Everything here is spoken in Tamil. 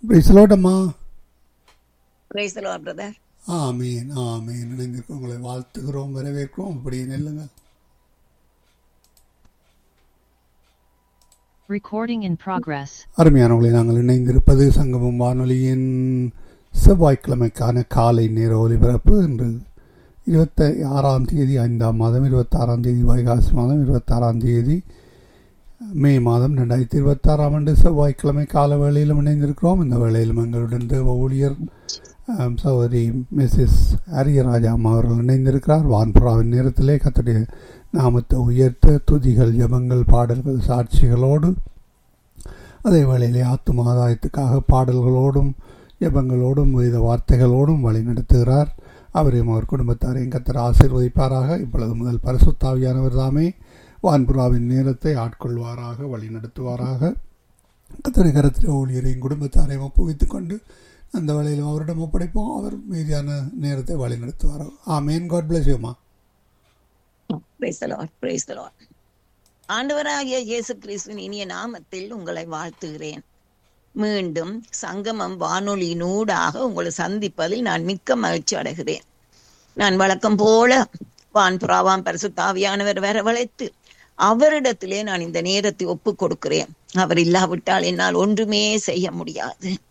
பிரைஸ்லோட்டம்மா பிரைஸ் பிரதர் ஆமீன் ஆமீன் இணைந்திருக்க உங்களை வாழ்த்துகிறோம் வரவேற்கிறோம் அப்படியே நெல்லுங்க Recording in progress. அருமையானவர்களை நாங்கள் இணைந்திருப்பது சங்கமம் வானொலியின் செவ்வாய்க்கிழமைக்கான காலை நேர ஒலிபரப்பு இன்று இருபத்தி ஆறாம் தேதி ஐந்தாம் மாதம் இருபத்தாறாம் தேதி வைகாசி மாதம் இருபத்தாறாம் தேதி மே மாதம் ரெண்டாயிரத்தி இருபத்தாறாம் ஆண்டு செவ்வாய்க்கிழமை கால வேளையிலும் இணைந்திருக்கிறோம் இந்த வேளையிலும் எங்களுடன் தேவ ஊழியர் ஆம், சகோதரி மிஸ்ஸஸ் அரியராஜா அம்மா அவர்கள் இணைந்திருக்கிறார் வான்புறாவின் நேரத்திலே கத்தடைய நாமத்தை உயர்த்த துதிகள் ஜெபங்கள் பாடல்கள் சாட்சிகளோடு அதே வேளையிலே ஆத்தும ஆதாயத்துக்காக பாடல்களோடும் ஜெபங்களோடும் வேத வார்த்தைகளோடும் வழி நடத்துகிறார் அவரையும் அவர் குடும்பத்தாரையும் கத்தர் ஆசீர்வதிப்பாராக இப்பொழுது முதல் பரிசுத்தாவியானவர் தாமே வான்புறாவின் நேரத்தை ஆட்கொள்வாராக வழி நடத்துவாராக கத்தரை கரத்தில் ஊழியரையும் குடும்பத்தாரையும் ஒப்புவித்துக் கொண்டு அந்த வேளையில் அவரிடம் ஒப்படைப்போம் அவர் மீதியான நேரத்தை வழி நடத்துவார் ஆமேன் காட் பிளஸ் யூமா பிரைஸ் பிரைஸ் ஆண்டவராகிய இயேசு கிறிஸ்துவின் இனிய நாமத்தில் உங்களை வாழ்த்துகிறேன் மீண்டும் சங்கமம் வானொலியினூடாக உங்களை சந்திப்பதில் நான் மிக்க மகிழ்ச்சி அடைகிறேன் நான் வழக்கம் போல வான்புறாவாம் பரிசுத்தாவியானவர் வரவழைத்து அவரிடத்திலே நான் இந்த நேரத்தை ஒப்பு கொடுக்கிறேன் அவர் இல்லாவிட்டால் என்னால் ஒன்றுமே செய்ய முடியாது